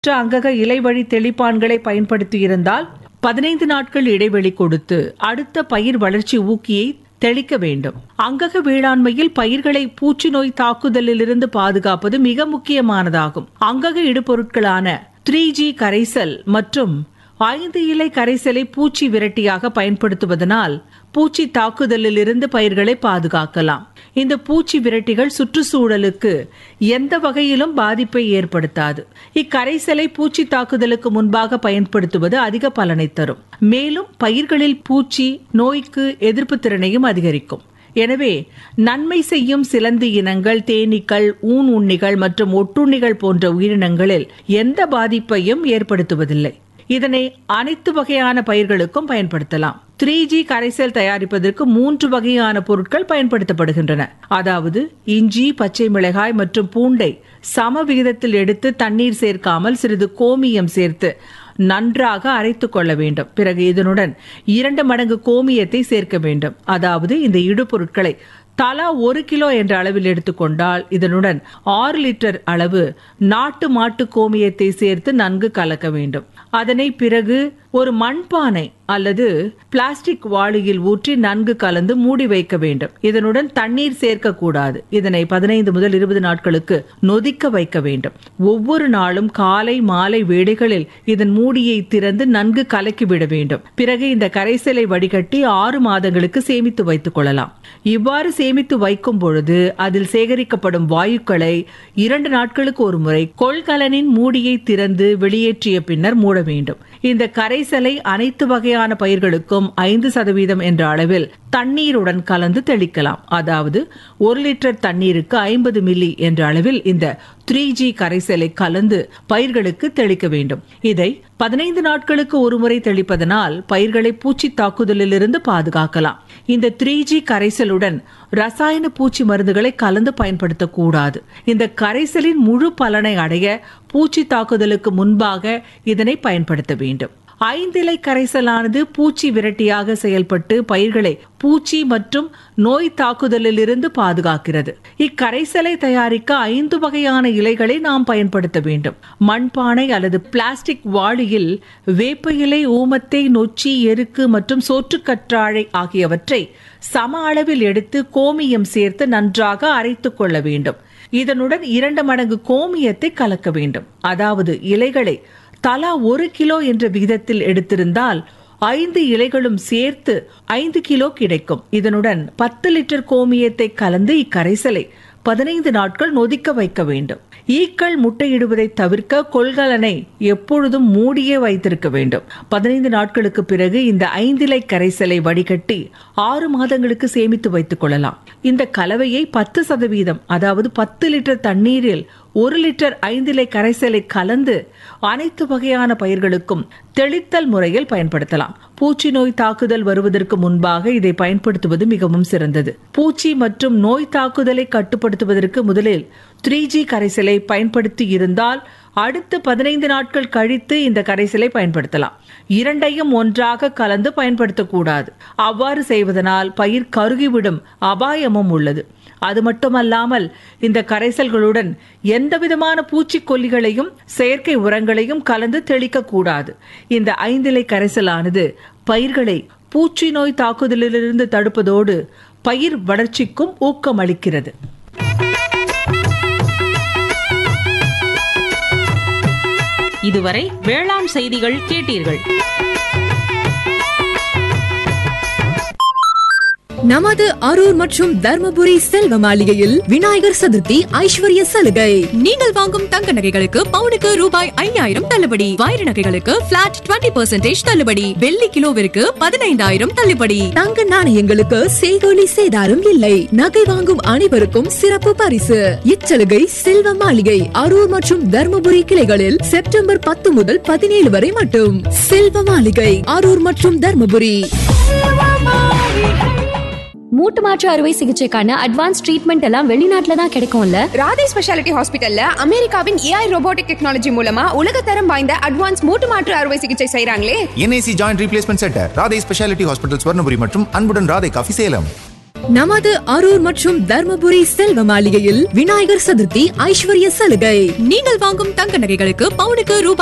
மற்ற அங்கக இலைவழி தெளிப்பான்களை பயன்படுத்தியிருந்தால் பதினைந்து நாட்கள் இடைவெளி கொடுத்து அடுத்த பயிர் வளர்ச்சி ஊக்கியை தெளிக்க வேண்டும் அங்கக வேளாண்மையில் பயிர்களை பூச்சி நோய் தாக்குதலிலிருந்து பாதுகாப்பது மிக முக்கியமானதாகும் அங்கக இடுபொருட்களான த்ரீ ஜி கரைசல் மற்றும் ஐந்து இலை கரைசலை பூச்சி விரட்டியாக பயன்படுத்துவதனால் பூச்சி தாக்குதலில் இருந்து பயிர்களை பாதுகாக்கலாம் இந்த பூச்சி விரட்டிகள் சுற்றுச்சூழலுக்கு எந்த வகையிலும் பாதிப்பை ஏற்படுத்தாது இக்கரைசலை பூச்சி தாக்குதலுக்கு முன்பாக பயன்படுத்துவது அதிக பலனை தரும் மேலும் பயிர்களில் பூச்சி நோய்க்கு எதிர்ப்பு திறனையும் அதிகரிக்கும் எனவே நன்மை செய்யும் சிலந்தி இனங்கள் தேனீக்கள் ஊன் உண்ணிகள் மற்றும் ஒட்டுண்ணிகள் போன்ற உயிரினங்களில் எந்த பாதிப்பையும் ஏற்படுத்துவதில்லை இதனை அனைத்து வகையான பயிர்களுக்கும் பயன்படுத்தலாம் த்ரீ ஜி கரைசல் தயாரிப்பதற்கு மூன்று வகையான பொருட்கள் பயன்படுத்தப்படுகின்றன அதாவது இஞ்சி பச்சை மிளகாய் மற்றும் பூண்டை சம விகிதத்தில் எடுத்து தண்ணீர் சேர்க்காமல் சிறிது கோமியம் சேர்த்து நன்றாக அரைத்து கொள்ள வேண்டும் பிறகு இதனுடன் இரண்டு மடங்கு கோமியத்தை சேர்க்க வேண்டும் அதாவது இந்த இடுபொருட்களை தலா ஒரு கிலோ என்ற அளவில் எடுத்துக்கொண்டால் இதனுடன் ஆறு லிட்டர் அளவு நாட்டு மாட்டு கோமியத்தை சேர்த்து நன்கு கலக்க வேண்டும் அதனை பிறகு ஒரு மண்பானை அல்லது பிளாஸ்டிக் வாளியில் ஊற்றி நன்கு கலந்து மூடி வைக்க வேண்டும் இதனுடன் தண்ணீர் சேர்க்க கூடாது இதனை பதினைந்து முதல் இருபது நாட்களுக்கு நொதிக்க வைக்க வேண்டும் ஒவ்வொரு நாளும் காலை மாலை வேளைகளில் இதன் மூடியை திறந்து நன்கு கலக்கிவிட வேண்டும் பிறகு இந்த கரைசலை வடிகட்டி ஆறு மாதங்களுக்கு சேமித்து வைத்துக் கொள்ளலாம் இவ்வாறு சேமித்து வைக்கும் பொழுது அதில் சேகரிக்கப்படும் வாயுக்களை இரண்டு நாட்களுக்கு ஒரு முறை கொள்கலனின் மூடியை திறந்து வெளியேற்றிய பின்னர் மூட வேண்டும் இந்த கரைசலை அனைத்து வகையான பயிர்களுக்கும் ஐந்து சதவீதம் என்ற அளவில் தண்ணீருடன் கலந்து தெளிக்கலாம் அதாவது ஒரு லிட்டர் தண்ணீருக்கு ஐம்பது மில்லி என்ற அளவில் இந்த த்ரீ ஜி கரைசலை கலந்து பயிர்களுக்கு தெளிக்க வேண்டும் இதை பதினைந்து நாட்களுக்கு ஒருமுறை தெளிப்பதனால் பயிர்களை பூச்சி தாக்குதலிலிருந்து பாதுகாக்கலாம் இந்த த்ரீ ஜி கரைசலுடன் ரசாயன பூச்சி மருந்துகளை கலந்து பயன்படுத்தக்கூடாது இந்த கரைசலின் முழு பலனை அடைய பூச்சி தாக்குதலுக்கு முன்பாக இதனை பயன்படுத்த வேண்டும் ஐந்திலை கரைசலானது பூச்சி விரட்டியாக செயல்பட்டு பயிர்களை பூச்சி மற்றும் நோய் தாக்குதலில் இருந்து பாதுகாக்கிறது இக்கரைசலை தயாரிக்க ஐந்து வகையான இலைகளை நாம் பயன்படுத்த வேண்டும் மண்பானை அல்லது பிளாஸ்டிக் வாளியில் வேப்ப இலை ஊமத்தை நொச்சி எருக்கு மற்றும் சோற்றுக்கற்றாழை ஆகியவற்றை சம அளவில் எடுத்து கோமியம் சேர்த்து நன்றாக அரைத்துக் கொள்ள வேண்டும் இதனுடன் இரண்டு மடங்கு கோமியத்தை கலக்க வேண்டும் அதாவது இலைகளை தலா ஒரு கிலோ என்ற விகிதத்தில் எடுத்திருந்தால் ஐந்து இலைகளும் சேர்த்து ஐந்து கிலோ கிடைக்கும் இதனுடன் பத்து லிட்டர் கோமியத்தை கலந்து இக்கரைசலை பதினைந்து நாட்கள் நொதிக்க வைக்க வேண்டும் ஈக்கள் முட்டையிடுவதை தவிர்க்க கொள்கலனை எப்பொழுதும் மூடியே வைத்திருக்க வேண்டும் பதினைந்து நாட்களுக்கு பிறகு இந்த ஐந்திலை கரைசலை வடிகட்டி ஆறு மாதங்களுக்கு சேமித்து வைத்துக் கொள்ளலாம் இந்த கலவையை பத்து சதவீதம் அதாவது பத்து லிட்டர் தண்ணீரில் ஒரு லிட்டர் ஐந்திலை கரைசலை கலந்து அனைத்து வகையான பயிர்களுக்கும் தெளித்தல் முறையில் பயன்படுத்தலாம் பூச்சி நோய் தாக்குதல் வருவதற்கு முன்பாக இதை பயன்படுத்துவது மிகவும் சிறந்தது பூச்சி மற்றும் நோய் தாக்குதலை கட்டுப்படுத்துவதற்கு முதலில் த்ரீ ஜி கரைசலை பயன்படுத்தி இருந்தால் அடுத்து பதினைந்து நாட்கள் கழித்து இந்த கரைசலை பயன்படுத்தலாம் இரண்டையும் ஒன்றாக கலந்து பயன்படுத்தக்கூடாது அவ்வாறு செய்வதனால் பயிர் கருகிவிடும் அபாயமும் உள்ளது அது மட்டுமல்லாமல் இந்த கரைசல்களுடன் எந்தவிதமான பூச்சிக்கொல்லிகளையும் செயற்கை உரங்களையும் கலந்து தெளிக்க கூடாது இந்த ஐந்திலை கரைசலானது பயிர்களை பூச்சி நோய் தாக்குதலிலிருந்து தடுப்பதோடு பயிர் வளர்ச்சிக்கும் ஊக்கமளிக்கிறது இதுவரை வேளாண் செய்திகள் கேட்டீர்கள் நமது அரூர் மற்றும் தர்மபுரி செல்வ மாளிகையில் விநாயகர் சதுர்த்தி ஐஸ்வர்ய சலுகை நீங்கள் வாங்கும் தங்க நகைகளுக்கு பவுனுக்கு ரூபாய் ஐயாயிரம் தள்ளுபடி வைர நகைகளுக்கு பிளாட் டுவெண்ட்டி பர்சன்டேஜ் தள்ளுபடி வெள்ளி கிலோவிற்கு பதினைந்தாயிரம் தள்ளுபடி தங்க நாணயங்களுக்கு செய்கோலி சேதாரம் இல்லை நகை வாங்கும் அனைவருக்கும் சிறப்பு பரிசு இச்சலுகை செல்வ மாளிகை அரூர் மற்றும் தர்மபுரி கிளைகளில் செப்டம்பர் பத்து முதல் பதினேழு வரை மட்டும் செல்வ மாளிகை அரூர் மற்றும் தர்மபுரி மூட்டு மாற்று அறுவை சிகிச்சைக்கான அட்வான்ஸ் ட்ரீட்மெண்ட் எல்லாம் வெளிநாட்டுல தான் கிடைக்கும்ல ராதே ஸ்பெஷாலிட்டி ஹாஸ்பிட்டல்ல அமெரிக்காவின் ஏஐ ரோபோட்டிக் டெக்னாலஜி மூலமா உலகத்தரம் வாய்ந்த அட்வான்ஸ் மூட்டு மாற்று அறுவை சிகிச்சை செய்றாங்களே NIC joint replacement centre Radhai speciality hospital Swarnapuri மற்றும் அன்புடன் ராதை காஃபி சேலம் நமது அரூர் மற்றும் தர்மபுரி செல்வ மாளிகையில் விநாயகர் சதுர்த்தி ஐஸ்வர்ய சலுகை நீங்கள் வாங்கும் தங்க நகைகளுக்கு பவுனுக்கு ரூபாய்